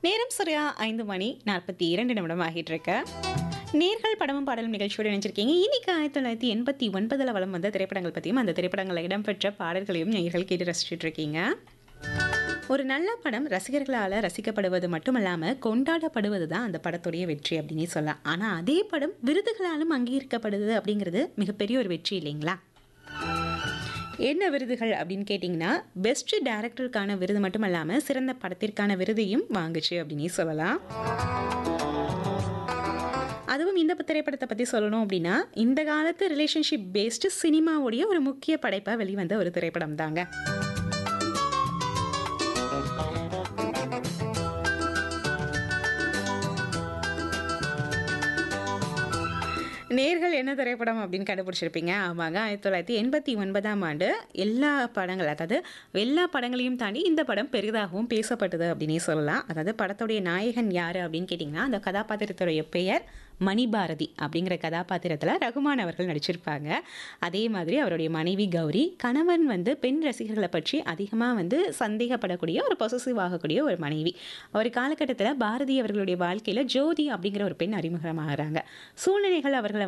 நேரம் சரியா ஐந்து மணி நாற்பத்தி இரண்டு நிமிடம் ஆகிட்டு இருக்கு நேர்கள் படமும் பாடலும் நிகழ்ச்சியோடு நினைச்சிருக்கீங்க இன்னைக்கு ஆயிரத்தி தொள்ளாயிரத்தி எண்பத்தி ஒன்பதில் வளம் வந்த திரைப்படங்கள் பற்றியும் அந்த திரைப்படங்களில் இடம்பெற்ற பாடல்களையும் நேர்கள் கேட்டு ரசிச்சுட்டு இருக்கீங்க ஒரு நல்ல படம் ரசிகர்களால் ரசிக்கப்படுவது மட்டுமல்லாமல் கொண்டாடப்படுவது தான் அந்த படத்துடைய வெற்றி அப்படின்னே சொல்லலாம் ஆனால் அதே படம் விருதுகளாலும் அங்கீகரிக்கப்படுது அப்படிங்கிறது மிகப்பெரிய ஒரு வெற்றி இல்லைங்களா என்ன விருதுகள் அப்படின்னு கேட்டிங்கன்னா பெஸ்ட் டைரக்டருக்கான விருது மட்டும் இல்லாமல் சிறந்த படத்திற்கான விருதையும் வாங்குச்சு அப்படின்னே சொல்லலாம் அதுவும் இந்த திரைப்படத்தை பற்றி சொல்லணும் அப்படின்னா இந்த காலத்து ரிலேஷன்ஷிப் பேஸ்டு சினிமாவுடைய ஒரு முக்கிய படைப்பாக வெளிவந்த ஒரு திரைப்படம் தாங்க நேர்கள் என்ன திரைப்படம் அப்படின்னு கண்டுபிடிச்சிருப்பீங்க ஆமாங்க ஆயிரத்தி தொள்ளாயிரத்தி எண்பத்தி ஒன்பதாம் ஆண்டு எல்லா படங்கள் அதாவது எல்லா படங்களையும் தாண்டி இந்த படம் பெரிதாகவும் பேசப்பட்டது அப்படின்னே சொல்லலாம் அதாவது படத்துடைய நாயகன் யார் அப்படின்னு கேட்டிங்கன்னா அந்த கதாபாத்திரத்துடைய பெயர் மணிபாரதி அப்படிங்கிற கதாபாத்திரத்தில் ரகுமான் அவர்கள் நடிச்சிருப்பாங்க அதே மாதிரி அவருடைய மனைவி கௌரி கணவன் வந்து பெண் ரசிகர்களை பற்றி அதிகமாக வந்து சந்தேகப்படக்கூடிய ஒரு பொசசிவ் ஆகக்கூடிய ஒரு மனைவி ஒரு காலகட்டத்தில் பாரதி அவர்களுடைய வாழ்க்கையில் ஜோதி அப்படிங்கிற ஒரு பெண் அறிமுகமாகறாங்க சூழ்நிலைகள் அவர்களை